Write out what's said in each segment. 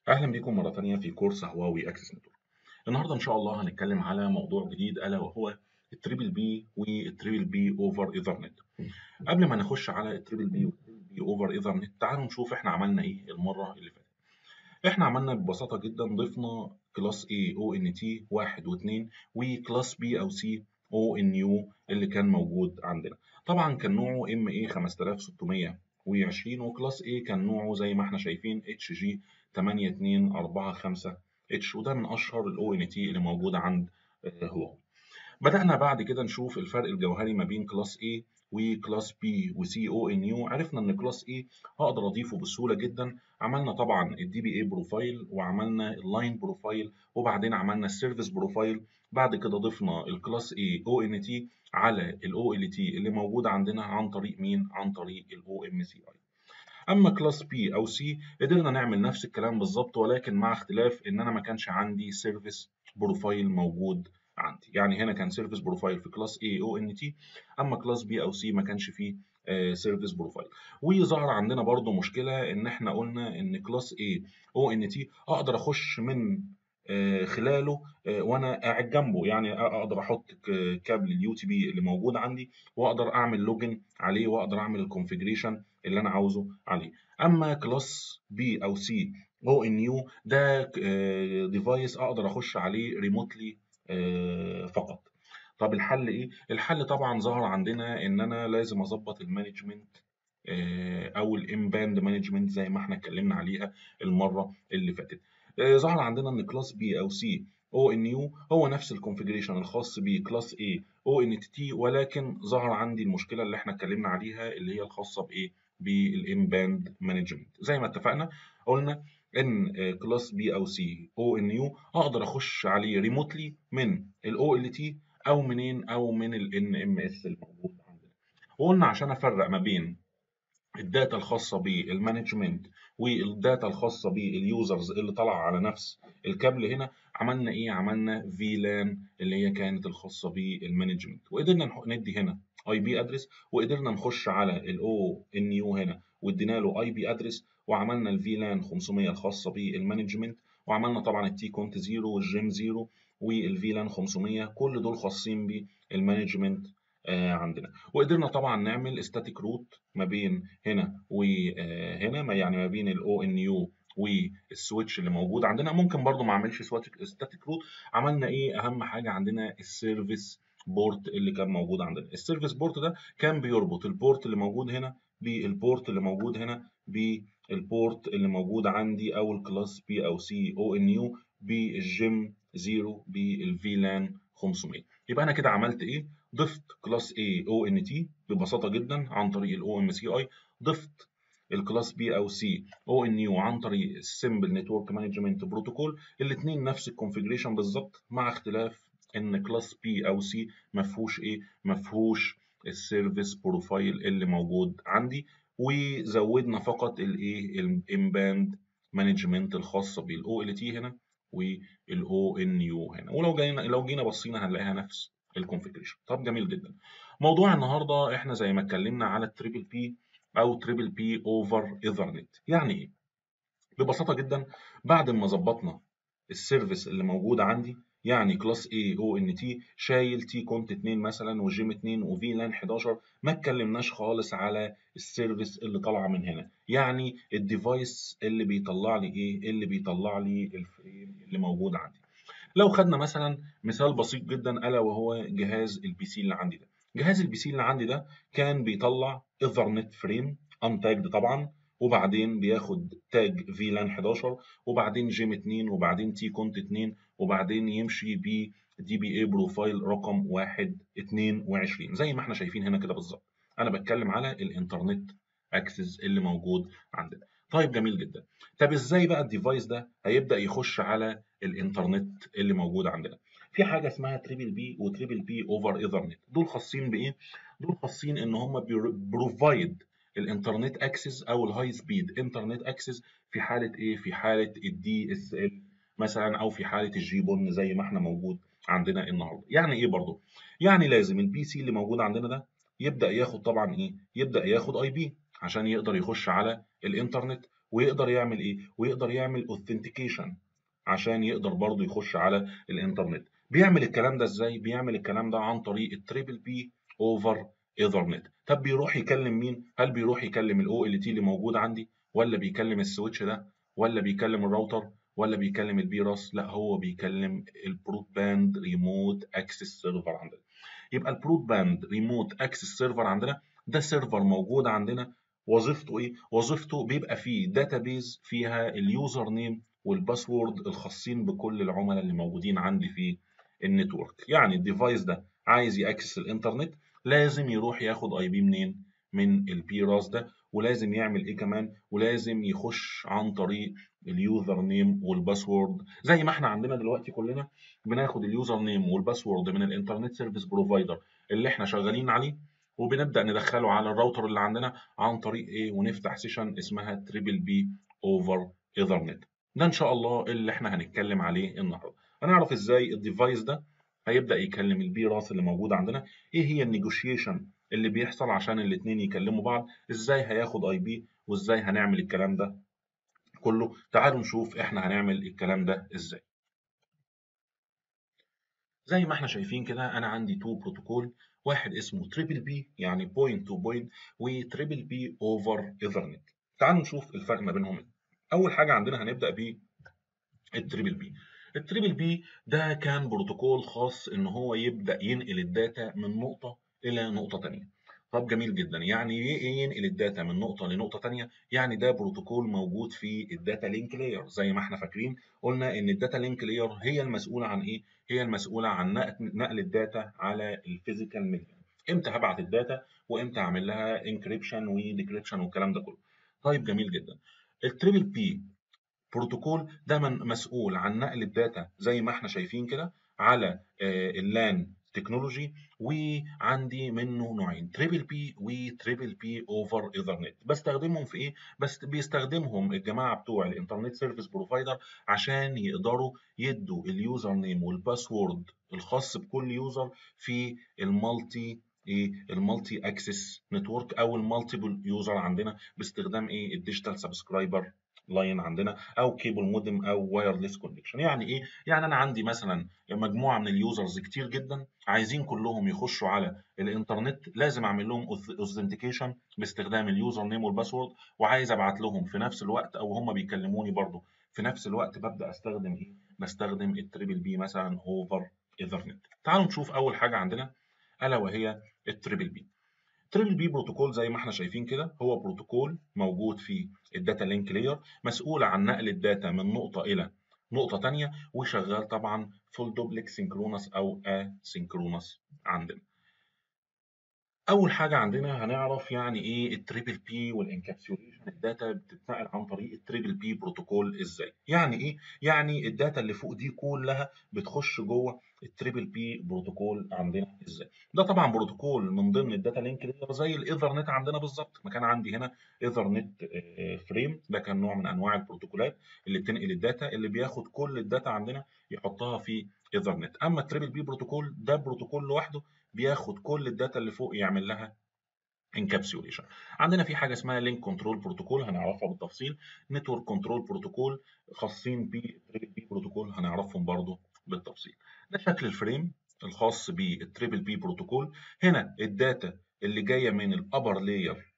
أهلا بكم مرة تانية في كورس هواوي أكسس نتورك. النهاردة إن شاء الله هنتكلم على موضوع جديد ألا وهو التريبل بي والتريبل بي أوفر إيثرنت. قبل ما نخش على التريبل بي والتريبل بي أوفر إيثرنت تعالوا نشوف إحنا عملنا إيه المرة اللي فاتت. إحنا عملنا ببساطة جدا ضفنا كلاس A ONT 1 و2 وكلاس B أو C ONU اللي كان موجود عندنا. طبعا كان نوعه MA 5620 وكلاس A كان نوعه زي ما احنا شايفين HG 8245 اتش وده من اشهر الاو ان تي اللي موجوده عند هواوي. بدأنا بعد كده نشوف الفرق الجوهري ما بين كلاس A وكلاس B وسي او ان يو عرفنا ان كلاس A هقدر اضيفه بسهوله جدا عملنا طبعا الدي بي اي بروفايل وعملنا اللاين بروفايل وبعدين عملنا السيرفيس بروفايل بعد كده ضفنا الكلاس A او ان تي على الاو ال تي اللي موجود عندنا عن طريق مين عن طريق الاو ام سي اي اما كلاس بي او سي قدرنا نعمل نفس الكلام بالظبط ولكن مع اختلاف ان انا ما كانش عندي سيرفيس بروفايل موجود عندي يعني هنا كان سيرفيس بروفايل في كلاس A او ان تي اما كلاس بي او سي ما كانش فيه سيرفيس بروفايل وظهر عندنا برضو مشكله ان احنا قلنا ان كلاس A او ان تي اقدر اخش من خلاله وانا قاعد جنبه يعني اقدر احط كابل اليو تي بي اللي موجود عندي واقدر اعمل لوجن عليه واقدر اعمل الكونفيجريشن اللي انا عاوزه عليه اما كلاس بي او سي او ان يو ده ديفايس اقدر اخش عليه ريموتلي فقط طب الحل ايه الحل طبعا ظهر عندنا ان انا لازم اظبط المانجمنت او الام باند مانجمنت زي ما احنا اتكلمنا عليها المره اللي فاتت ظهر عندنا ان كلاس بي او سي او ان يو هو نفس الكونفيجريشن الخاص بكلاس A او ان تي ولكن ظهر عندي المشكله اللي احنا اتكلمنا عليها اللي هي الخاصه بايه بالام باند مانجمنت زي ما اتفقنا قلنا ان كلاس بي او سي او ان يو اقدر اخش عليه ريموتلي من الاو ال تي او منين او من الان ام اس الموجود عندنا وقلنا عشان افرق ما بين الداتا الخاصه بالمانجمنت والداتا الخاصه باليوزرز اللي طالعه على نفس الكابل هنا عملنا ايه عملنا فيلان اللي هي كانت الخاصه بالمانجمنت وقدرنا ندي هنا اي بي ادرس وقدرنا نخش على الاو ان يو هنا وادينا له اي بي ادرس وعملنا الفيلان 500 الخاصه بالمانجمنت وعملنا طبعا التي كونت 0 والجيم 0 والفيلان 500 كل دول خاصين بالمانجمنت عندنا وقدرنا طبعا نعمل ستاتيك روت ما بين هنا وهنا يعني ما بين الاو ان يو والسويتش اللي موجود عندنا ممكن برضو ما اعملش ستاتيك روت عملنا ايه اهم حاجه عندنا السيرفيس بورت اللي كان موجود عندنا السيرفيس بورت ده كان بيربط البورت اللي موجود هنا بالبورت اللي موجود هنا بالبورت اللي موجود عندي او الكلاس بي او سي او ان يو بالجيم 0 بالفيلان 500 يبقى انا كده عملت ايه ضفت كلاس A او ان تي ببساطه جدا عن طريق الاو ام سي اي ضفت الكلاس بي او سي او ان يو عن طريق السمبل نتورك مانجمنت بروتوكول الاثنين نفس الكونفيجريشن بالظبط مع اختلاف ان كلاس بي او سي ما فيهوش ايه ما فيهوش السيرفيس بروفايل اللي موجود عندي وزودنا فقط الايه الامباند مانجمنت الخاصه بالاو ال تي هنا والاو ان يو هنا ولو جينا لو جينا بصينا هنلاقيها نفس الكونفيجريشن طب جميل جدا موضوع النهارده احنا زي ما اتكلمنا على التريبل بي او تريبل بي اوفر ايثرنت يعني ايه ببساطه جدا بعد ما ظبطنا السيرفيس اللي موجود عندي يعني كلاس A او ان تي شايل تي كونت 2 مثلا وجيم 2 وفي لان 11 ما اتكلمناش خالص على السيرفيس اللي طالعه من هنا يعني الديفايس اللي بيطلع لي ايه اللي بيطلع لي الفريم اللي موجود عندي لو خدنا مثلا مثال بسيط جدا الا وهو جهاز البي سي اللي عندي ده جهاز البي سي اللي عندي ده كان بيطلع ايثرنت فريم انتاجد طبعا وبعدين بياخد تاج فيلان 11 وبعدين جيم 2 وبعدين تي كونت 2 وبعدين يمشي ب دي بي اي بروفايل رقم 1 22 زي ما احنا شايفين هنا كده بالظبط انا بتكلم على الانترنت اكسس اللي موجود عندنا طيب جميل جدا طب ازاي بقى الديفايس ده هيبدا يخش على الانترنت اللي موجود عندنا في حاجه اسمها تريبل بي وتريبل بي اوفر ايثرنت دول خاصين بايه دول خاصين ان هم بروفايد الانترنت اكسس او الهاي سبيد انترنت اكسس في حاله ايه في حاله الدي اس ال مثلا او في حاله الجي بون زي ما احنا موجود عندنا النهارده يعني ايه برضو يعني لازم البي سي اللي موجود عندنا ده يبدا ياخد طبعا ايه يبدا ياخد اي بي عشان يقدر يخش على الانترنت ويقدر يعمل ايه ويقدر يعمل اوثنتيكيشن عشان يقدر برضه يخش على الانترنت بيعمل الكلام ده ازاي بيعمل الكلام ده عن طريق التريبل بي اوفر ايثرنت طب بيروح يكلم مين هل بيروح يكلم الاو ال تي اللي موجود عندي ولا بيكلم السويتش ده ولا بيكلم الراوتر ولا بيكلم البيراس لا هو بيكلم البروت باند ريموت اكسس سيرفر عندنا يبقى البروت باند ريموت اكسس سيرفر عندنا ده سيرفر موجود عندنا وظيفته ايه وظيفته بيبقى فيه داتابيز فيها اليوزر نيم والباسورد الخاصين بكل العملاء اللي موجودين عندي في النتورك يعني الديفايس ده عايز ياكسس الانترنت لازم يروح ياخد اي بي منين من البيراس ده ولازم يعمل ايه كمان ولازم يخش عن طريق اليوزر نيم والباسورد زي ما احنا عندنا دلوقتي كلنا بناخد اليوزر نيم والباسورد من الانترنت سيرفيس بروفايدر اللي احنا شغالين عليه وبنبدا ندخله على الراوتر اللي عندنا عن طريق ايه ونفتح سيشن اسمها تريبل بي اوفر ايثرنت ده ان شاء الله اللي احنا هنتكلم عليه النهارده هنعرف ازاي الديفايس ده هيبدا يكلم البي راس اللي موجود عندنا ايه هي النيجوشيشن اللي بيحصل عشان الاثنين يكلموا بعض ازاي هياخد اي بي وازاي هنعمل الكلام ده كله تعالوا نشوف احنا هنعمل الكلام ده ازاي زي ما احنا شايفين كده انا عندي تو بروتوكول واحد اسمه تريبل بي يعني بوينت تو بوينت وتريبل بي اوفر ايثرنت تعالوا نشوف الفرق ما بينهم اول حاجه عندنا هنبدا ب التريبل بي التريبل بي ده كان بروتوكول خاص ان هو يبدا ينقل الداتا من نقطه الى نقطه ثانيه طب جميل جدا يعني ايه ينقل الداتا من نقطه لنقطه ثانيه يعني ده بروتوكول موجود في الداتا لينك لاير زي ما احنا فاكرين قلنا ان الداتا لينك لاير هي المسؤوله عن ايه هي المسؤوله عن نقل الداتا على الفيزيكال ميديا امتى هبعت الداتا وامتى اعمل لها انكريبشن وديكريبشن والكلام ده كله طيب جميل جدا التريبل بي بروتوكول ده من مسؤول عن نقل الداتا زي ما احنا شايفين كده على اللان تكنولوجي وعندي منه نوعين تريبل بي وتريبل بي اوفر ايثرنت بستخدمهم في ايه بس بيستخدمهم الجماعه بتوع الانترنت سيرفيس بروفايدر عشان يقدروا يدوا اليوزر نيم والباسورد الخاص بكل يوزر في المالتي ايه المالتي اكسس نتورك او المالتيبل يوزر عندنا باستخدام ايه الديجيتال سبسكرايبر لاين عندنا او كيبل مودم او وايرلس كونكشن يعني ايه يعني انا عندي مثلا مجموعه من اليوزرز كتير جدا عايزين كلهم يخشوا على الانترنت لازم اعمل لهم اوثنتيكيشن باستخدام اليوزر نيم والباسورد وعايز ابعت لهم في نفس الوقت او هم بيكلموني برضو في نفس الوقت ببدا استخدم ايه بستخدم التريبل بي مثلا اوفر ايثرنت تعالوا نشوف اول حاجه عندنا الا وهي التريبل بي تريبل بي بروتوكول زي ما احنا شايفين كده هو بروتوكول موجود في الداتا لينك لاير مسؤول عن نقل الداتا من نقطة إلى نقطة تانية وشغال طبعا فول دوبلكس سينكرونس أو اسينكرونس عندنا. أول حاجة عندنا هنعرف يعني إيه التريبل بي والانكابسوليشن الداتا بتتنقل عن طريق التريبل بي بروتوكول إزاي؟ يعني إيه؟ يعني الداتا اللي فوق دي كلها بتخش جوه التريبل بي بروتوكول عندنا ازاي ده طبعا بروتوكول من ضمن الداتا لينك لاير زي الايثرنت عندنا بالظبط ما كان عندي هنا ايثرنت فريم ده كان نوع من انواع البروتوكولات اللي بتنقل الداتا اللي بياخد كل الداتا عندنا يحطها في ايثرنت اما التريبل بي بروتوكول ده بروتوكول لوحده بياخد كل الداتا اللي فوق يعمل لها انكابسوليشن عندنا في حاجه اسمها لينك كنترول بروتوكول هنعرفها بالتفصيل نتورك كنترول بروتوكول خاصين بالتريبل بي بروتوكول هنعرفهم برضه بالتفصيل ده شكل الفريم الخاص بالتريبل بي بروتوكول هنا الداتا اللي جايه من الابر لاير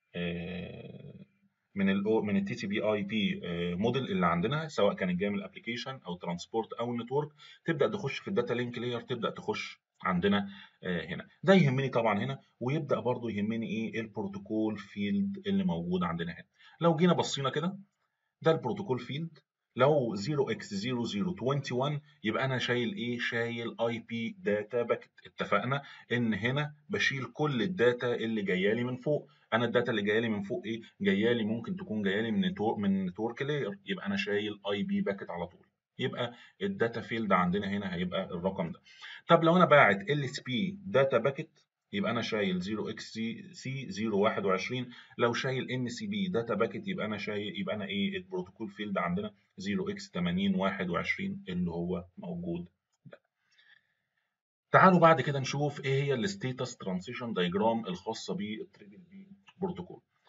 من ال من التي سي بي اي بي موديل اللي عندنا سواء كانت جايه من الابلكيشن او ترانسبورت او النتورك تبدا تخش في الداتا لينك لاير تبدا تخش عندنا هنا ده يهمني طبعا هنا ويبدا برضو يهمني ايه البروتوكول فيلد اللي موجود عندنا هنا لو جينا بصينا كده ده البروتوكول فيلد لو 0x0021 يبقى انا شايل ايه شايل اي بي داتا باكت اتفقنا ان هنا بشيل كل الداتا اللي جايه لي من فوق انا الداتا اللي جايه لي من فوق ايه جايه لي ممكن تكون جايه لي من نتورك من نتورك لاير يبقى انا شايل اي بي باكت على طول يبقى الداتا فيلد عندنا هنا هيبقى الرقم ده طب لو انا باعت ال اس بي داتا باكت يبقى انا شايل 0xc 021 لو شايل ان سي بي داتا باكت يبقى انا شايل يبقى انا ايه البروتوكول فيلد عندنا 0x8021 اللي هو موجود ده تعالوا بعد كده نشوف ايه هي الستيتس ترانزيشن دايجرام الخاصه بالتريبل بي بروتوكول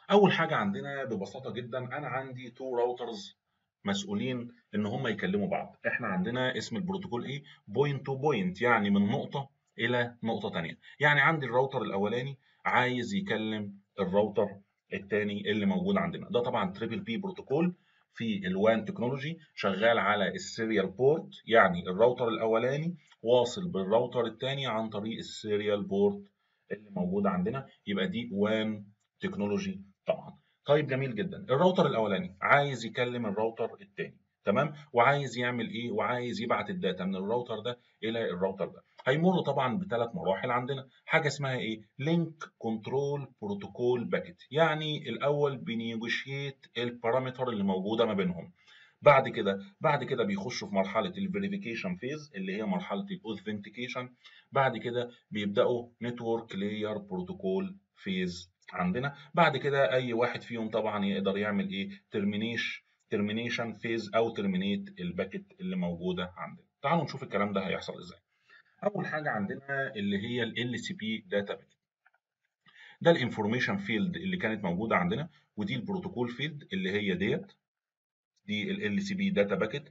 اول حاجه عندنا ببساطه جدا انا عندي تو راوترز مسؤولين ان هم يكلموا بعض احنا عندنا اسم البروتوكول ايه بوينت تو بوينت يعني من نقطه الى نقطه ثانيه يعني عندي الراوتر الاولاني عايز يكلم الراوتر الثاني اللي موجود عندنا ده طبعا تريبل بي بروتوكول في الوان تكنولوجي شغال على السيريال بورت يعني الراوتر الاولاني واصل بالراوتر الثاني عن طريق السيريال بورت اللي موجود عندنا يبقى دي وان تكنولوجي طبعا طيب جميل جدا الراوتر الاولاني عايز يكلم الراوتر الثاني تمام وعايز يعمل ايه وعايز يبعت الداتا من الراوتر ده الى الراوتر ده هيمر طبعا بثلاث مراحل عندنا حاجه اسمها ايه لينك كنترول بروتوكول باكيت يعني الاول بنيجوشيت البارامتر اللي موجوده ما بينهم بعد كده بعد كده بيخشوا في مرحله الفيريفيكيشن فيز اللي هي مرحله الاوثنتيكيشن بعد كده بيبداوا نتورك لاير بروتوكول فيز عندنا بعد كده اي واحد فيهم طبعا يقدر يعمل ايه ترمينيش ترمينيشن فيز او ترمينيت الباكيت اللي موجوده عندنا تعالوا نشوف الكلام ده هيحصل ازاي اول حاجه عندنا اللي هي ال سي بي داتا باكيت ده الانفورميشن فيلد اللي كانت موجوده عندنا ودي البروتوكول فيلد اللي هي ديت دي ال سي بي داتا باكيت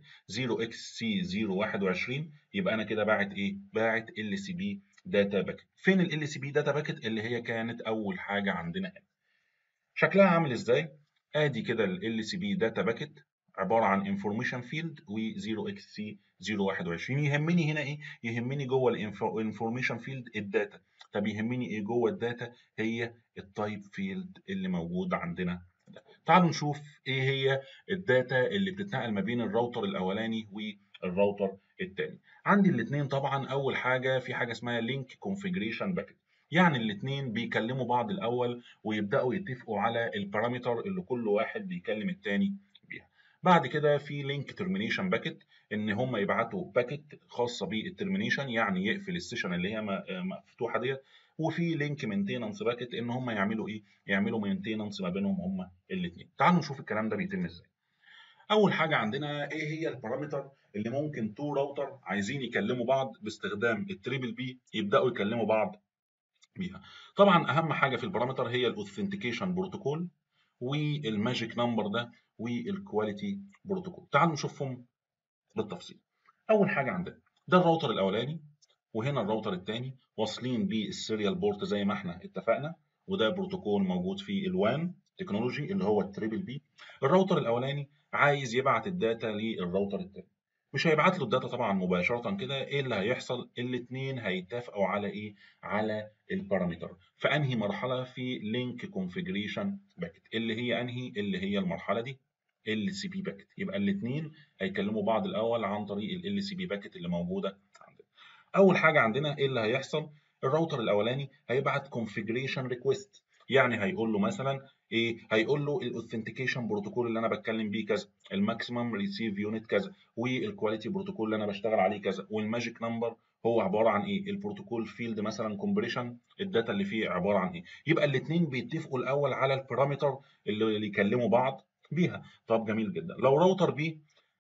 0xc021 يبقى انا كده باعت ايه باعت ال سي بي داتا باكيت فين ال سي بي داتا باكيت اللي هي كانت اول حاجه عندنا هنا شكلها عامل ازاي ادي كده ال سي بي داتا باكيت عباره عن انفورميشن فيلد و 0xc021 يهمني هنا ايه يهمني جوه الانفورميشن فيلد الداتا طب يهمني ايه جوه الداتا هي التايب فيلد اللي موجود عندنا ده. تعالوا نشوف ايه هي الداتا اللي بتتنقل ما بين الراوتر الاولاني والراوتر الثاني عندي الاثنين طبعا اول حاجه في حاجه اسمها لينك كونفيجريشن باكيت يعني الاثنين بيكلموا بعض الاول ويبداوا يتفقوا على البارامتر اللي كل واحد بيكلم الثاني بيها بعد كده في لينك ترمينيشن باكيت ان هم يبعتوا باكيت خاصه بالترمينيشن يعني يقفل السيشن اللي هي مفتوحه ديت وفي لينك مينتيننس باكيت ان هم يعملوا ايه يعملوا مينتيننس ما بينهم هم الاثنين تعالوا نشوف الكلام ده بيتم ازاي اول حاجه عندنا ايه هي البارامتر اللي ممكن تو راوتر عايزين يكلموا بعض باستخدام التريبل بي يبداوا يكلموا بعض بيها طبعا اهم حاجه في البارامتر هي الاوثنتيكيشن بروتوكول والماجيك نمبر ده والكواليتي بروتوكول تعالوا نشوفهم بالتفصيل اول حاجه عندنا ده الراوتر الاولاني وهنا الراوتر الثاني واصلين بالسيريال بورت زي ما احنا اتفقنا وده بروتوكول موجود في الوان تكنولوجي اللي هو التريبل بي الراوتر الاولاني عايز يبعت الداتا للراوتر الثاني مش هيبعت له الداتا طبعا مباشره كده ايه اللي هيحصل الاثنين هيتفقوا على ايه على البارامتر فانهي مرحله في لينك كونفيجريشن باكيت اللي هي انهي اللي هي المرحله دي ال سي بي باكيت يبقى الاثنين هيكلموا بعض الاول عن طريق ال سي بي باكيت اللي موجوده عندنا اول حاجه عندنا ايه اللي هيحصل الراوتر الاولاني هيبعت كونفيجريشن ريكويست يعني هيقول له مثلا ايه هيقول له الاوثنتيكيشن بروتوكول اللي انا بتكلم بيه كذا الماكسيمم ريسيف يونت كذا والكواليتي بروتوكول اللي انا بشتغل عليه كذا والماجيك نمبر هو عباره عن ايه البروتوكول فيلد مثلا كومبريشن الداتا اللي فيه عباره عن ايه يبقى الاثنين بيتفقوا الاول على البارامتر اللي يكلموا بعض بيها طب جميل جدا لو راوتر بي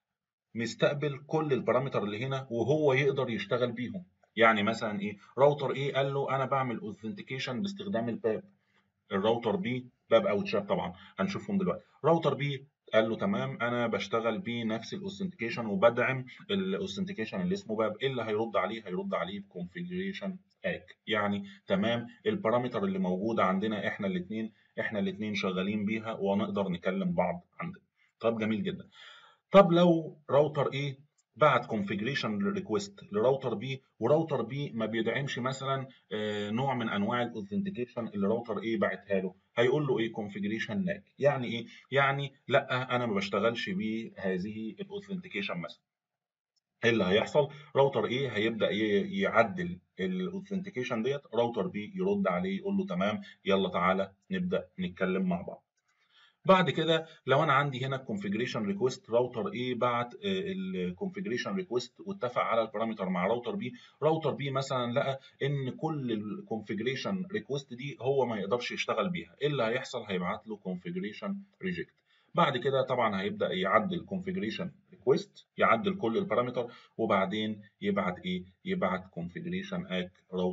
مستقبل كل البارامتر اللي هنا وهو يقدر يشتغل بيهم يعني مثلا ايه راوتر ايه قال له انا بعمل اوثنتيكيشن باستخدام الباب الراوتر بي باب اوت شات طبعا هنشوفهم دلوقتي راوتر بي قال له تمام انا بشتغل بنفس الاوثنتيكيشن وبدعم الاوثنتيكيشن اللي اسمه باب ايه اللي هيرد عليه هيرد عليه بكونفيجريشن اك يعني تمام البارامتر اللي موجوده عندنا احنا الاثنين احنا الاثنين شغالين بيها ونقدر نكلم بعض عندنا طب جميل جدا طب لو راوتر ايه بعت كونفيجريشن ريكويست لراوتر بي وراوتر بي ما بيدعمش مثلا نوع من انواع الاوثنتيكيشن اللي راوتر ايه بعتها له هيقول له ايه كونفيجريشن لاج يعني ايه يعني لا انا ما بشتغلش بهذه الاوثنتيكيشن مثلا ايه اللي هيحصل راوتر ايه هيبدا يعدل الاوثنتيكيشن ديت راوتر بي يرد عليه يقول له تمام يلا تعالى نبدا نتكلم مع بعض بعد كده لو انا عندي هنا الكونفيجريشن ريكويست راوتر ايه بعت الكونفيجريشن ريكويست واتفق على البارامتر مع راوتر بي راوتر بي مثلا لقى ان كل الكونفيجريشن ريكويست دي هو ما يقدرش يشتغل بيها ايه اللي هيحصل هيبعت له كونفيجريشن ريجكت بعد كده طبعا هيبدا يعدل كونفيجريشن ريكويست يعدل كل البارامتر وبعدين يبعت ايه يبعت كونفيجريشن اك راوتر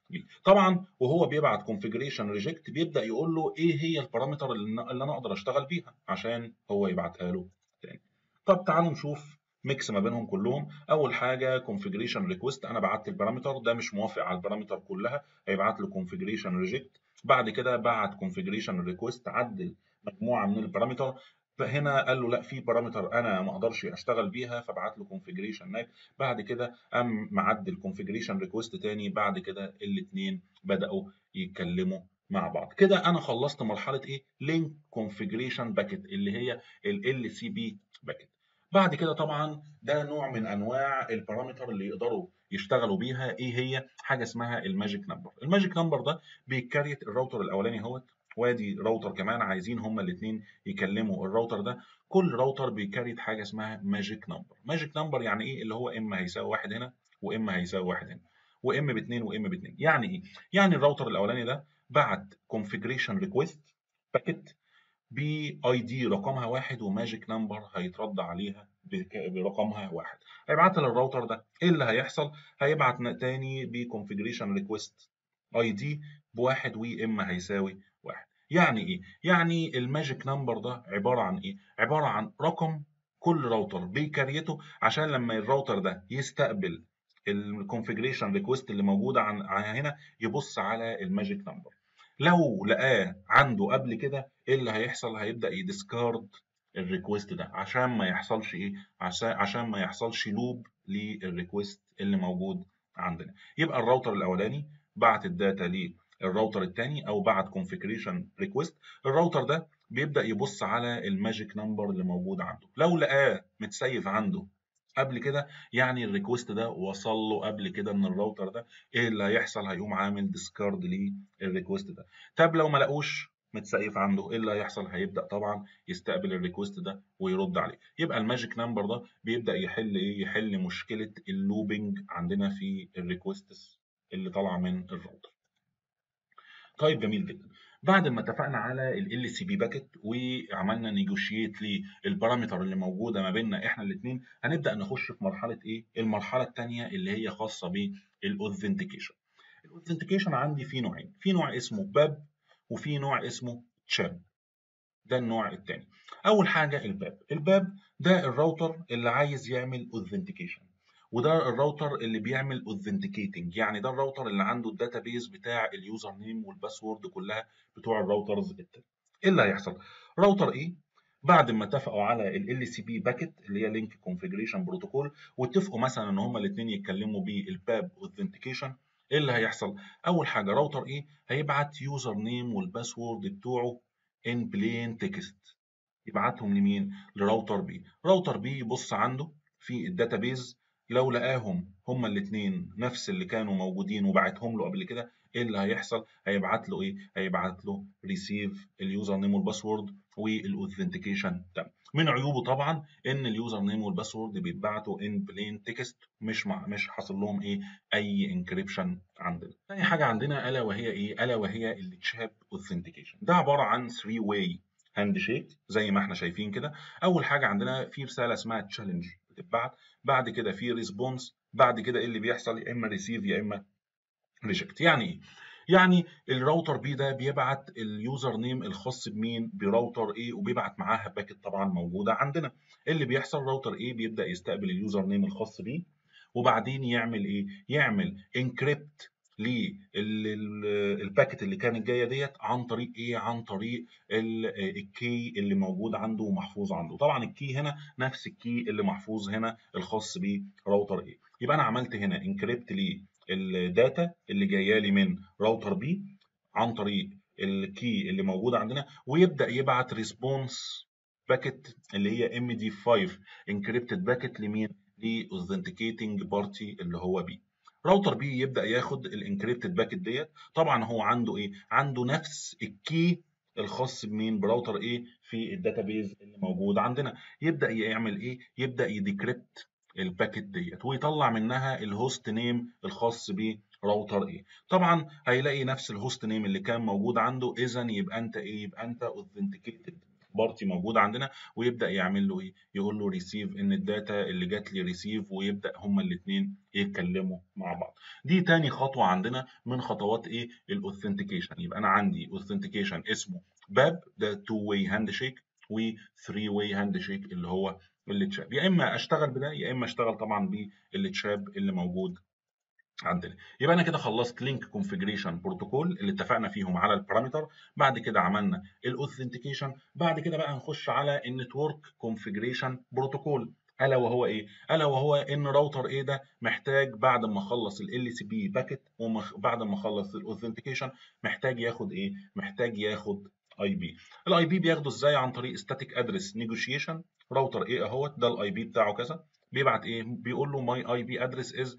بي طبعا وهو بيبعت كونفيجريشن ريجكت بيبدا يقول له ايه هي البارامتر اللي انا اقدر اشتغل بيها عشان هو يبعتها له تاني طب تعالوا نشوف ميكس ما بينهم كلهم اول حاجه كونفيجريشن ريكوست انا بعت البارامتر ده مش موافق على البارامتر كلها هيبعت له كونفيجريشن ريجكت بعد كده بعت كونفيجريشن ريكوست عدل مجموعه من البارامتر فهنا قال له لا في بارامتر انا ما اقدرش اشتغل بيها فبعت له كونفيجريشن ناك بعد كده قام معدل كونفيجريشن ريكوست تاني بعد كده الاثنين بداوا يتكلموا مع بعض كده انا خلصت مرحله ايه لينك كونفيجريشن باكيت اللي هي ال سي بي باكيت بعد كده طبعا ده نوع من انواع البارامتر اللي يقدروا يشتغلوا بيها ايه هي حاجه اسمها الماجيك نمبر الماجيك نمبر ده بيكريت الراوتر الاولاني اهوت وادي راوتر كمان عايزين هما الاثنين يكلموا الراوتر ده كل راوتر بيكريت حاجه اسمها ماجيك نمبر ماجيك نمبر يعني ايه اللي هو اما هيساوي واحد هنا واما هيساوي واحد هنا وام باثنين وام باثنين يعني ايه يعني الراوتر الاولاني ده بعت كونفيجريشن ريكويست باكيت باي دي رقمها واحد وماجيك نمبر هيترد عليها برقمها واحد هيبعتها للراوتر ده ايه اللي هيحصل هيبعت تاني بكونفيجريشن ريكويست اي دي بواحد واما هيساوي واحد يعني ايه يعني الماجيك نمبر ده عباره عن ايه عباره عن رقم كل راوتر بيكريته عشان لما الراوتر ده يستقبل الكونفيجريشن ريكويست اللي موجوده عن هنا يبص على الماجيك نمبر لو لقاه عنده قبل كده ايه اللي هيحصل هيبدا يديسكارد الريكوست ده عشان ما يحصلش ايه عشان عشان ما يحصلش لوب للريكوست اللي موجود عندنا يبقى الراوتر الاولاني بعت الداتا للراوتر الثاني او بعت كونفيجريشن ريكوست الراوتر ده بيبدا يبص على الماجيك نمبر اللي موجود عنده لو لقاه متسيف عنده قبل كده يعني الريكوست ده وصل له قبل كده من الراوتر ده ايه اللي هيحصل هيقوم عامل ديسكارد للريكوست ده طب لو ما لقوش متسقف عنده ايه اللي هيحصل هيبدا طبعا يستقبل الريكوست ده ويرد عليه يبقى الماجيك نمبر ده بيبدا يحل ايه يحل مشكله اللوبينج عندنا في الريكوستس اللي طالعه من الراوتر طيب جميل جدا بعد ما اتفقنا على ال سي بي باكيت وعملنا نيجوشيت للبارامتر اللي موجوده ما بيننا احنا الاثنين هنبدا نخش في مرحله ايه المرحله الثانيه اللي هي خاصه بالاوثنتيكيشن الاوثنتيكيشن عندي في نوعين في نوع اسمه باب وفي نوع اسمه تشاب ده النوع الثاني اول حاجه الباب الباب ده الراوتر اللي عايز يعمل اوثنتيكيشن وده الراوتر اللي بيعمل اوثنتيكيتنج يعني ده الراوتر اللي عنده الداتابيز بتاع اليوزر نيم والباسورد كلها بتوع الراوترز التاني ايه اللي هيحصل راوتر ايه بعد ما اتفقوا على ال سي بي باكيت اللي هي لينك كونفيجريشن بروتوكول واتفقوا مثلا ان هما الاثنين يتكلموا بالباب اوثنتيكيشن ايه اللي هيحصل اول حاجه راوتر ايه هيبعت يوزر نيم والباسورد بتوعه ان بلين تكست يبعتهم لمين لراوتر بي راوتر بي يبص عنده في الداتابيز لو لقاهم هما الاثنين نفس اللي كانوا موجودين وبعتهم له قبل كده ايه اللي هيحصل هيبعت له ايه هيبعت له ريسيف اليوزر نيم والباسورد والاوثنتيكيشن تم من عيوبه طبعا ان اليوزر نيم والباسورد بيتبعتوا ان بلين تكست مش مع مش حاصل لهم ايه اي انكريبشن عندنا ثاني حاجه عندنا الا وهي ايه الا وهي التشاب اوثنتيكيشن ده عباره عن 3 واي هاند شيك زي ما احنا شايفين كده اول حاجه عندنا في رساله اسمها تشالنج بتتبعت بعد كده في ريسبونس بعد كده ايه اللي بيحصل يا اما ريسيف يا اما ريجكت يعني ايه يعني الراوتر بي ده بيبعت اليوزر نيم الخاص بمين براوتر ايه وبيبعت معاها باكت طبعا موجوده عندنا اللي بيحصل راوتر ايه بيبدا يستقبل اليوزر نيم الخاص بيه وبعدين يعمل ايه يعمل انكريبت للباكت اللي كانت جايه ديت عن طريق ايه عن طريق الكي اللي موجود عنده ومحفوظ عنده طبعا الكي هنا نفس الكي اللي محفوظ هنا الخاص براوتر ايه يبقى انا عملت هنا انكريبت للداتا اللي جايه لي من راوتر بي عن طريق الكي اللي موجود عندنا ويبدا يبعت ريسبونس باكت اللي هي ام دي 5 انكريبتد باكت لمين لاوثنتيكيتنج بارتي اللي هو بي راوتر بي يبدا ياخد الانكريبتد باكت ديت طبعا هو عنده ايه عنده نفس الكي الخاص بمين براوتر ايه في الداتابيز اللي موجود عندنا يبدا يعمل ايه يبدا يديكريبت الباكت ديت ويطلع منها الهوست نيم الخاص براوتر ايه طبعا هيلاقي نفس الهوست نيم اللي كان موجود عنده اذا يبقى انت ايه يبقى انت اوثنتيكيتد بارتي موجود عندنا ويبدا يعمل له ايه يقول له ريسيف ان الداتا اللي جات لي ريسيف ويبدا هما الاثنين يتكلموا مع بعض دي تاني خطوه عندنا من خطوات ايه الاوثنتيكيشن يبقى انا عندي اوثنتيكيشن اسمه باب ده تو واي هاند شيك و 3 واي هاند شيك اللي هو التشاب يا اما اشتغل بده يا اما اشتغل طبعا بالتشاب اللي موجود عندنا يبقى انا كده خلصت لينك كونفيجريشن بروتوكول اللي اتفقنا فيهم على البارامتر بعد كده عملنا الاوثنتيكيشن بعد كده بقى هنخش على النتورك كونفيجريشن بروتوكول الا وهو ايه الا وهو ان راوتر ايه ده محتاج بعد ما اخلص ال سي بي باكيت وبعد ما اخلص الاوثنتيكيشن محتاج ياخد ايه محتاج ياخد اي بي الاي بي بياخده ازاي عن طريق ستاتيك ادرس نيجوشيشن راوتر ايه اهوت ده الاي بي بتاعه كذا بيبعت ايه بيقول له ماي اي بي ادرس از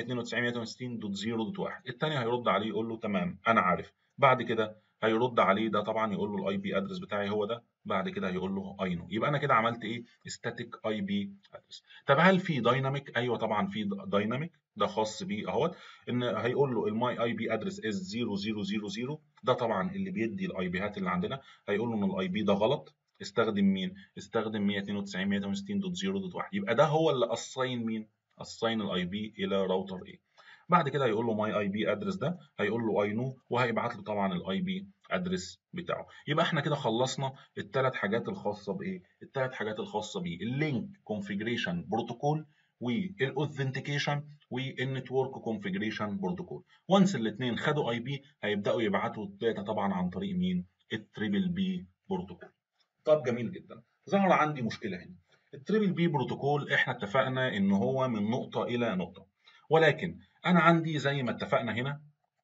192.168.0.1 الثاني هيرد عليه يقول له تمام انا عارف بعد كده هيرد عليه ده طبعا يقول له الاي بي ادرس بتاعي هو ده بعد كده هيقول له اي نو يبقى انا كده عملت ايه ستاتيك اي بي ادرس طب هل في دايناميك ايوه طبعا في دايناميك ده خاص بيه اهوت ان هيقول له الماي اي بي ادرس از 0000 ده طبعا اللي بيدي الاي بيهات اللي عندنا هيقول له ان الاي بي ده غلط استخدم مين استخدم 192.168.0.1 يبقى ده هو اللي اساين مين اساين الاي بي الى راوتر ايه بعد كده هيقول له ماي اي بي ادرس ده هيقول له اي نو وهيبعت له طبعا الاي بي ادرس بتاعه يبقى احنا كده خلصنا الثلاث حاجات الخاصه بايه الثلاث حاجات الخاصه بيه اللينك كونفيجريشن بروتوكول والاوثنتيكيشن والنتورك كونفيجريشن بروتوكول وانس الاثنين خدوا اي بي هيبداوا يبعتوا الداتا طبعا عن طريق مين التريبل بي بروتوكول طب جميل جدا ظهر عندي مشكله هنا التريبل بي بروتوكول احنا اتفقنا ان هو من نقطه الى نقطه ولكن انا عندي زي ما اتفقنا هنا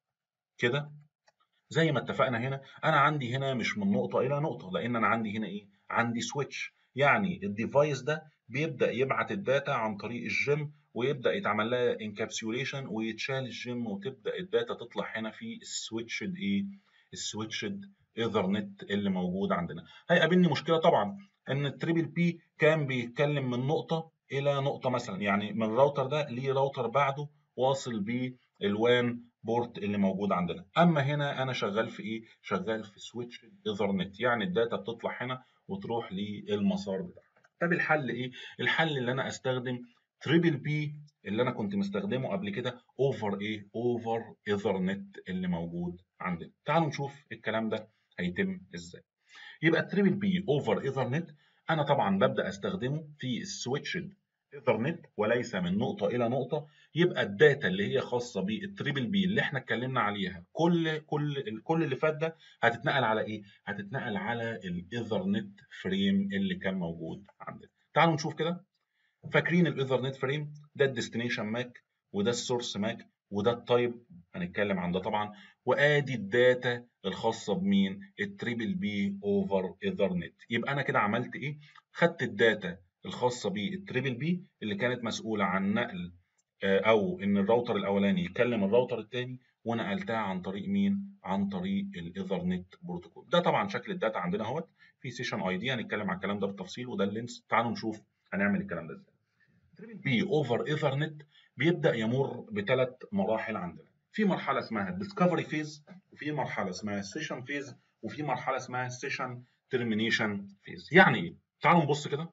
كده زي ما اتفقنا هنا انا عندي هنا مش من نقطه الى نقطه لان انا عندي هنا ايه عندي سويتش يعني الديفايس ده بيبدا يبعت الداتا عن طريق الجيم ويبدا يتعمل لها انكابسوليشن ويتشال الجيم وتبدا الداتا تطلع هنا في السويتشد ايه السويتشد ايثرنت اللي موجود عندنا هيقابلني مشكله طبعا ان التريبل بي كان بيتكلم من نقطه الى نقطه مثلا يعني من الراوتر ده ليه راوتر بعده واصل بالوان بورت اللي موجود عندنا اما هنا انا شغال في ايه شغال في سويتش ايثرنت يعني الداتا بتطلع هنا وتروح للمسار بتاعها طب الحل ايه الحل اللي انا استخدم تريبل بي اللي انا كنت مستخدمه قبل كده اوفر ايه اوفر ايثرنت اللي موجود عندنا تعالوا نشوف الكلام ده هيتم ازاي يبقى التريبل بي اوفر ايثرنت انا طبعا ببدا استخدمه في السويتشد ايثرنت وليس من نقطه الى نقطه يبقى الداتا اللي هي خاصه بالتريبل بي اللي احنا اتكلمنا عليها كل كل كل اللي فات ده هتتنقل على ايه هتتنقل على الايثرنت فريم اللي كان موجود عندنا تعالوا نشوف كده فاكرين الايثرنت فريم ده الديستنيشن ماك وده السورس ماك وده التايب هنتكلم عن ده طبعا وادي الداتا الخاصه بمين التريبل بي اوفر ايثرنت يبقى انا كده عملت ايه خدت الداتا الخاصه بالتريبل بي اللي كانت مسؤوله عن نقل او ان الراوتر الاولاني يكلم الراوتر الثاني ونقلتها عن طريق مين عن طريق الايثرنت بروتوكول ده طبعا شكل الداتا عندنا اهوت في سيشن اي دي هنتكلم على الكلام ده بالتفصيل وده اللينس تعالوا نشوف هنعمل الكلام ده ازاي تريبل بي اوفر ايثرنت بيبدا يمر بثلاث مراحل عندنا في مرحله اسمها الديسكفري فيز وفي مرحله اسمها السيشن فيز وفي مرحله اسمها السيشن ترمينيشن فيز يعني ايه تعالوا نبص كده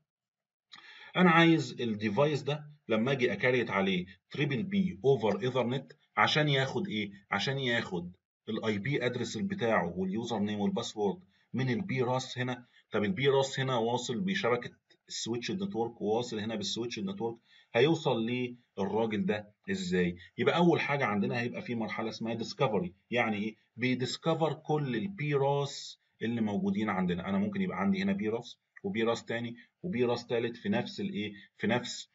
انا عايز الديفايس ده لما اجي اكريت عليه تريبل بي اوفر ايثرنت عشان ياخد ايه عشان ياخد الاي بي ادرس بتاعه واليوزر نيم والباسورد من البي راس هنا طب البي راس هنا واصل بشبكه السويتش نتورك وواصل هنا بالسويتش نتورك هيوصل للراجل ده ازاي يبقى اول حاجه عندنا هيبقى في مرحله اسمها ديسكفري يعني ايه بيديسكفر كل البي راس اللي موجودين عندنا انا ممكن يبقى عندي هنا بي راس وبي راس تاني وبي راس تالت في نفس الايه في نفس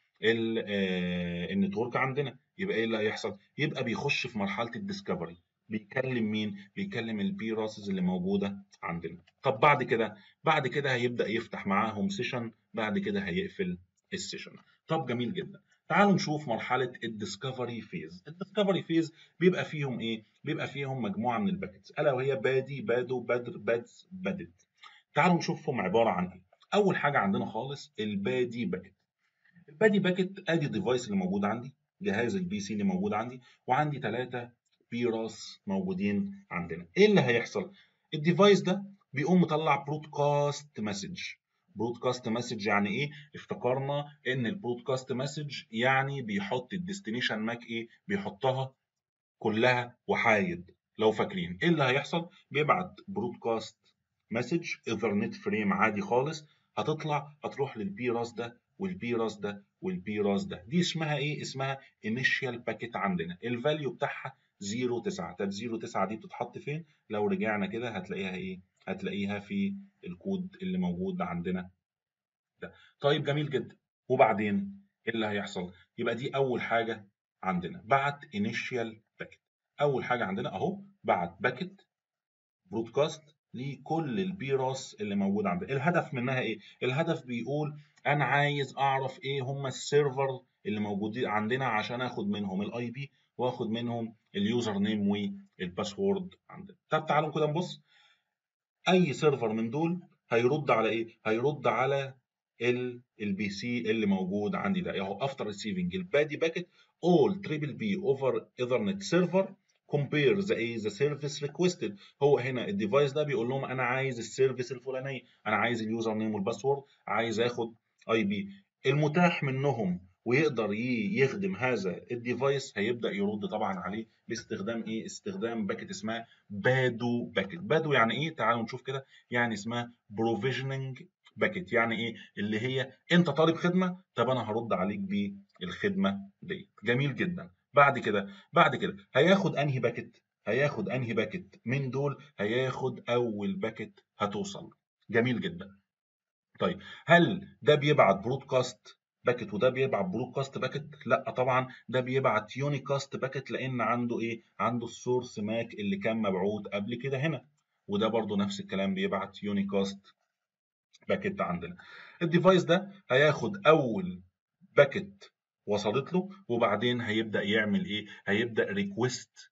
النتورك عندنا يبقى ايه اللي هيحصل يبقى بيخش في مرحله الديسكفري بيكلم مين بيكلم البي راسز اللي موجوده عندنا طب بعد كده بعد كده هيبدا يفتح معاهم سيشن بعد كده هيقفل السيشن طب جميل جدا تعالوا نشوف مرحله الديسكفري فيز الديسكفري فيز بيبقى فيهم ايه بيبقى فيهم مجموعه من الباكتس الا وهي بادي بادو بدر بادز بدت تعالوا نشوفهم عباره عن ايه اول حاجه عندنا خالص البادي باكت البادي باكت ادي الديفايس اللي موجود عندي جهاز البي سي اللي موجود عندي وعندي ثلاثه بي راس موجودين عندنا ايه اللي هيحصل الديفايس ده بيقوم مطلع برودكاست مسج برودكاست مسج يعني ايه افتكرنا ان البرودكاست مسج يعني بيحط الديستنيشن ماك ايه بيحطها كلها وحايد لو فاكرين ايه اللي هيحصل بيبعت برودكاست مسج ايثرنت فريم عادي خالص هتطلع هتروح للبي راس ده والبي راس ده والبي راس ده دي اسمها ايه اسمها انيشال باكيت عندنا الفاليو بتاعها 0 9 طب 0 9 دي بتتحط فين لو رجعنا كده هتلاقيها ايه هتلاقيها في الكود اللي موجود عندنا ده طيب جميل جدا وبعدين ايه اللي هيحصل يبقى دي اول حاجه عندنا بعت انيشال باكيت اول حاجه عندنا اهو بعت باكيت برودكاست لكل البيراس اللي موجود عندنا الهدف منها ايه الهدف بيقول انا عايز اعرف ايه هم السيرفر اللي موجودين عندنا عشان اخد منهم الاي بي واخد منهم اليوزر نيم والباسورد عندنا طب تعالوا كده نبص اي سيرفر من دول هيرد على ايه هيرد على البي سي اللي موجود عندي ده اهو افتر ريسيفنج البادي باكيت all triple B over ethernet server compare the A the service requested هو هنا الديفايس ده بيقول لهم انا عايز السيرفيس الفلانيه انا عايز اليوزر نيم والباسورد عايز اخد اي بي المتاح منهم ويقدر يخدم هذا الديفايس هيبدا يرد طبعا عليه باستخدام ايه استخدام باكت اسمها بادو باكت بادو يعني ايه تعالوا نشوف كده يعني اسمها بروفيجننج باكت يعني ايه اللي هي انت طالب خدمه طب انا هرد عليك بالخدمه دي جميل جدا بعد كده بعد كده هياخد انهي باكت هياخد انهي باكت من دول هياخد اول باكت هتوصل جميل جدا طيب هل ده بيبعت برودكاست باكت وده بيبعت برودكاست باكت لا طبعا ده بيبعت يونيكاست باكت لان عنده ايه عنده السورس ماك اللي كان مبعوث قبل كده هنا وده برضو نفس الكلام بيبعت يونيكاست باكت عندنا الديفايس ده هياخد اول باكت وصلت له وبعدين هيبدا يعمل ايه هيبدا ريكويست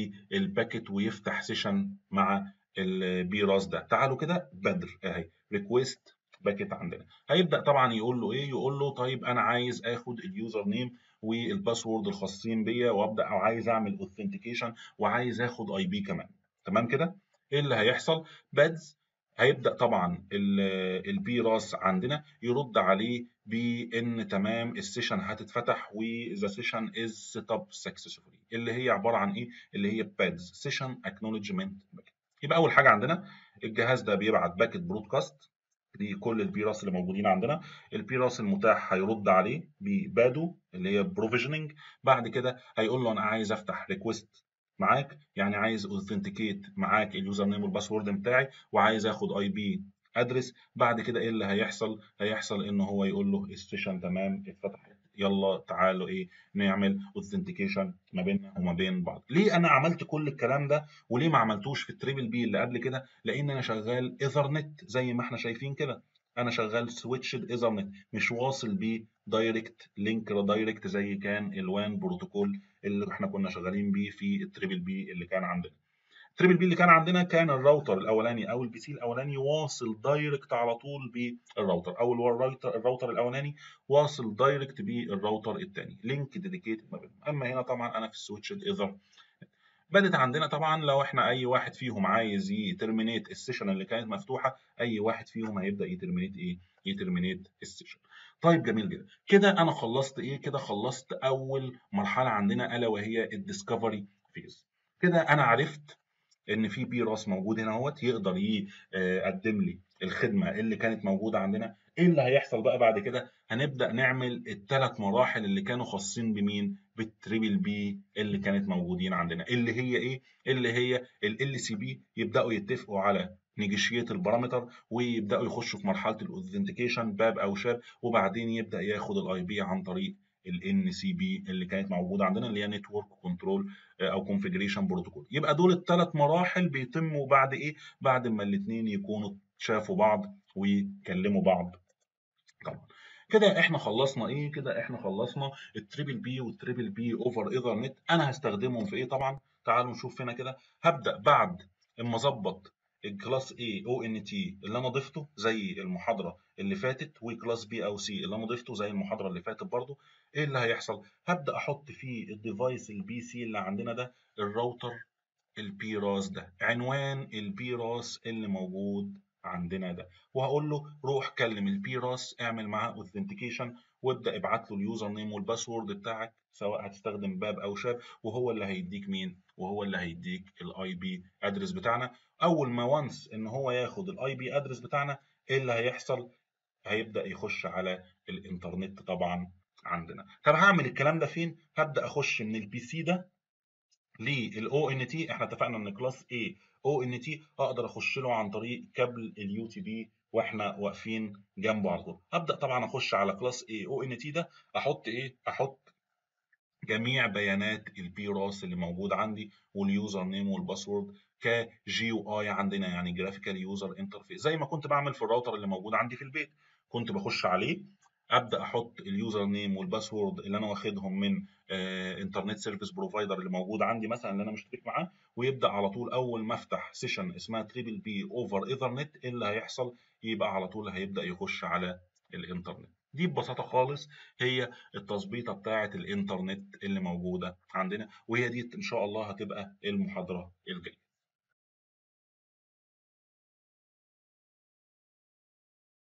للباكت ويفتح سيشن مع البي راس ده تعالوا كده بدر اهي ريكويست باكت عندنا هيبدا طبعا يقول له ايه يقول له طيب انا عايز اخد اليوزر نيم والباسورد الخاصين بيا وابدا او عايز اعمل اوثنتيكيشن وعايز اخد اي بي كمان تمام كده ايه اللي هيحصل بادز هيبدا طبعا البي راس عندنا يرد عليه بان تمام السيشن هتتفتح وذا سيشن از سيت اب سكسسفولي اللي هي عباره عن ايه اللي هي بادز سيشن اكنولجمنت يبقى اول حاجه عندنا الجهاز ده بيبعت باكت برودكاست لكل البي راس اللي موجودين عندنا البي راس المتاح هيرد عليه ببادو اللي هي بروفيجننج بعد كده هيقول له انا عايز افتح ريكويست معاك يعني عايز اوثنتيكيت معاك اليوزر نيم والباسورد بتاعي وعايز اخد اي بي ادرس بعد كده ايه اللي هيحصل هيحصل ان هو يقول له السيشن تمام اتفتحت يلا تعالوا ايه نعمل اوثنتيكيشن ما بيننا وما بين بعض ليه انا عملت كل الكلام ده وليه ما عملتوش في التريبل بي اللي قبل كده لان انا شغال ايثرنت زي ما احنا شايفين كده انا شغال سويتشد ايثرنت مش واصل بيه دايركت لينك دايركت زي كان الوان بروتوكول اللي احنا كنا شغالين بيه في التريبل بي اللي كان عندنا التريبل بي اللي كان عندنا كان الراوتر الاولاني او البي سي الاولاني واصل دايركت على طول بالراوتر او الراوتر الراوتر الاولاني واصل دايركت بالراوتر الثاني لينك ديديكيتد ما بينهم اما هنا طبعا انا في السويتشد ايثر بدت عندنا طبعا لو احنا اي واحد فيهم عايز يترمينيت السيشن اللي كانت مفتوحه اي واحد فيهم هيبدا يترمينيت ايه يترمينيت السيشن طيب جميل جدا كده انا خلصت ايه كده خلصت اول مرحله عندنا الا وهي الديسكفري فيز كده انا عرفت ان في بي راس موجود هنا اهوت يقدر يقدم لي الخدمه اللي كانت موجوده عندنا ايه اللي هيحصل بقى بعد كده هنبدا نعمل الثلاث مراحل اللي كانوا خاصين بمين بالتريبل بي اللي كانت موجودين عندنا اللي هي ايه اللي هي ال سي بي يبداوا يتفقوا على نيجيشيت البارامتر ويبداوا يخشوا في مرحله الاوثنتيكيشن باب او شاب وبعدين يبدا ياخد الاي بي عن طريق الان سي بي اللي كانت موجوده عندنا اللي هي نتورك كنترول او كونفيجريشن بروتوكول يبقى دول الثلاث مراحل بيتموا بعد ايه بعد ما الاثنين يكونوا شافوا بعض ويكلموا بعض طبعا كده احنا خلصنا ايه كده احنا خلصنا التريبل بي والتريبل بي اوفر ايثرنت انا هستخدمهم في ايه طبعا تعالوا نشوف هنا كده هبدا بعد اما اظبط الكلاس A او ان تي اللي انا ضفته زي المحاضره اللي فاتت وكلاس B او سي اللي انا ضفته زي المحاضره اللي فاتت برضو ايه اللي هيحصل هبدا احط فيه الديفايس البي سي اللي عندنا ده الراوتر البي راس ده عنوان البي راس اللي موجود عندنا ده وهقول له روح كلم البي راس اعمل معاه اوثنتيكيشن وابدا ابعت له اليوزر نيم والباسورد بتاعك سواء هتستخدم باب او شاب وهو اللي هيديك مين وهو اللي هيديك الاي بي ادرس بتاعنا اول ما وانس ان هو ياخد الاي بي ادرس بتاعنا ايه اللي هيحصل هيبدا يخش على الانترنت طبعا عندنا طب هعمل الكلام ده فين هبدا اخش من البي سي ده للاو ان تي احنا اتفقنا ان كلاس A او ان تي اقدر اخش له عن طريق كابل اليو تي بي واحنا واقفين جنبه على طول هبدا طبعا اخش على كلاس A او ان تي ده احط ايه احط جميع بيانات البي راس اللي موجود عندي واليوزر نيم والباسورد كجي يو اي عندنا يعني جرافيكال يوزر انترفيس زي ما كنت بعمل في الراوتر اللي موجود عندي في البيت كنت بخش عليه ابدا احط اليوزر نيم والباسورد اللي انا واخدهم من انترنت سيرفيس بروفايدر اللي موجود عندي مثلا اللي انا مشترك معاه ويبدا على طول اول ما افتح سيشن اسمها تريبل بي اوفر ايثرنت ايه اللي هيحصل يبقى على طول هيبدا يخش على الانترنت دي ببساطه خالص هي التظبيطه بتاعه الانترنت اللي موجوده عندنا وهي دي ان شاء الله هتبقى المحاضره الجايه